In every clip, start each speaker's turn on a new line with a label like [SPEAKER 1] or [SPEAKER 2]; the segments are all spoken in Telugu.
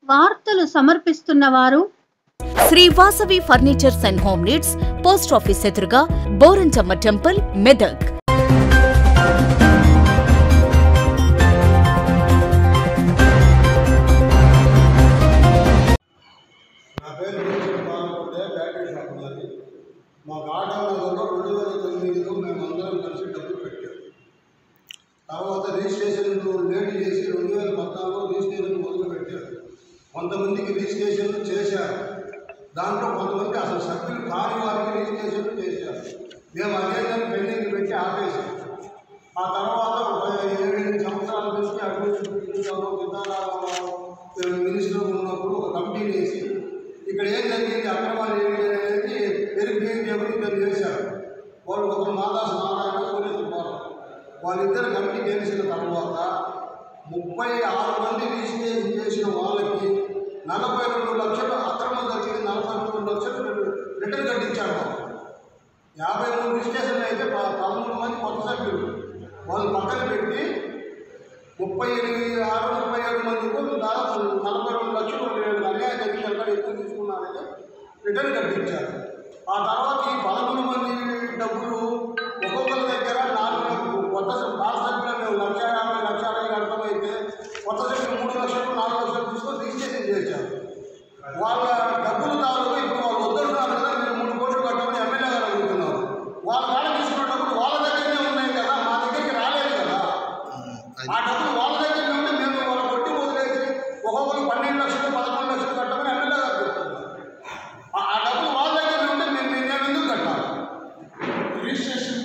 [SPEAKER 1] వార్తలు సమర్పిస్తున్న వారు
[SPEAKER 2] Shri Vasavi furnitures and home needs post office ఎదురుగా బోరంచమ్మ టెంపుల్ మెదక్
[SPEAKER 3] నా పేరు విజయ్ బాలకొండే బ్యాటరీ షాప్ ఉన్నది మా గార్డెన్ నగర్లో రెండు వేల తొమ్మిదిలో మేమందరం కలిసి డబ్బులు పెట్టాం తర్వాత రిజిస్ట్రేషన్ లేట్ చేసి రెండు వేల పద్నాలుగులో రిజిస్ట్రేషన్ మొదలు పెట్టారు కొంతమందికి రిజిస్ట్రేషన్లు చేశారు దాంట్లో కొంతమంది అసలు సభ్యులు కాని వారికి రిజిస్ట్రేషన్లు చేశారు మేము అదే దాన్ని పెండింగ్ పెట్టి ఆపేసాం ఆ తర్వాత ఒక ఏడు ఎనిమిది సంవత్సరాల నుంచి అభివృద్ధి మినిస్టర్ ఉన్నప్పుడు ఒక కమిటీ వేసి ఇక్కడ ఏం జరిగింది అక్రమాలు ఏంటి అనేది వెరిఫై చేయమని ఇద్దరు చేశారు వాళ్ళు ఒకరు మాదాసు నారాయణ సురేష్ కుమార్ వాళ్ళిద్దరు కమిటీ వేసిన తర్వాత ముప్పై ఆరు మంది రిజిస్ట్రేషన్ చేసిన వాళ్ళకి నలభై రెండు లక్షలు అక్రమం జరిగింది నలభై రెండు లక్షలు రిటర్న్ కట్టించారు వాళ్ళు. యాభై మూడు రిజిస్ట్రేషన్లు అయితే ప- పదమూడు మంది కొత్త సభ్యులు వాళ్ళు పక్కన పెట్టి ముప్పై ఎనిమిది ఆరు ముప్పై ఏడు మందికి దాదాపు నలభై రెండు లక్షలు వాళ్ళు అన్యాయం జరిగింది అక్కడ ఎక్కువ తీసుకున్నారని రిటర్న్ కట్టించారు ఆ తర్వాత ఈ పదమూడు మంది డబ్బులు ఒక్కొక్కరి దగ్గర నాలుగు లక్షలు కొత్త సభ్యులు, పాత సభ్యులు మేము లక్ష యాభై లక్ష అరవై అర్థమైతే కొత్త సభ్యులు మూడు లక్షలు నాలుగు లక్షలు తీసుకొని రిజిస్ట్రేషన్ చేశారు వాళ్ళ డబ్బులు తాలూకు ఇప్పుడు వాళ్ళు వద్దంటున్నారు కదా మీరు మూడు కోట్లు కట్టమని ఎమ్మెల్యే గారు అడుగుతున్నారు వాళ్ళ కాడ తీసుకున్న డబ్బులు వాళ్ళ దగ్గరనే ఉన్నాయి కదా మా దగ్గరికి రాలేదు కదా ఆ డబ్బులు వాళ్ళ దగ్గరనే ఉంటే మేము వాళ్ళ కొట్టి వదిలేసి ఒక్కొక్కరు పన్నెండు లక్షలు పదకొండు లక్షలు కట్టమని ఎమ్మెల్యే గారు చెప్తున్నారు ఆ- ఆ డబ్బులు వాళ్ళ దగ్గరనే ఉంటే మేము మేము మేము ఎందుకు కట్టాలి రిజిస్ట్రేషన్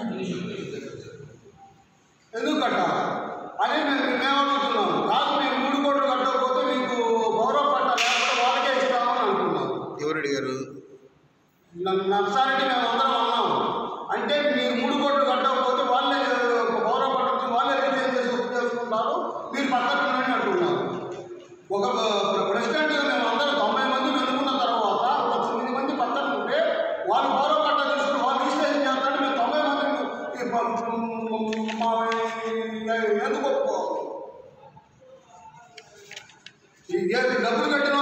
[SPEAKER 3] ఎందుకు కట్టాలి అని మేము మేము అడుగుతున్నాము కాదు మేము మూడు కోట్లు కట్టకపోతే మీకు గౌరవ పట్ట లేకపోతే వాళ్ళకే ఇస్తామని అంటున్నాం
[SPEAKER 4] ఎవరు అడిగారు
[SPEAKER 3] నన్ను నర్సారెడ్డి మేము అందరం అన్నాము అంటే మీరు మూడు కోట్లు కట్టకపోతే వాళ్ళే గౌరవ పట్టణం వాళ్ళే రిటైన్ చేసి ఒప్పు చేసుకుంటారు మీరు పక్కన ఉండండి అంటున్నారు ఒక ప్రెసిడెంట్గా మేము అందరం తొంభై మంది ఎన్నుకున్న తర్వాత ఒక తొమ్మిది మంది పక్కన ఉంటే వాళ్ళు గౌరవ పట్ట తీసుకుని వాళ్ళు రిజిస్ట్రేషన్ చేస్తారంటే మేము తొంభై మంది ఈ ప- మా ఎందుకు ఒప్పుకోవాలి ఈ ఏ- డబ్బులు కట్టిన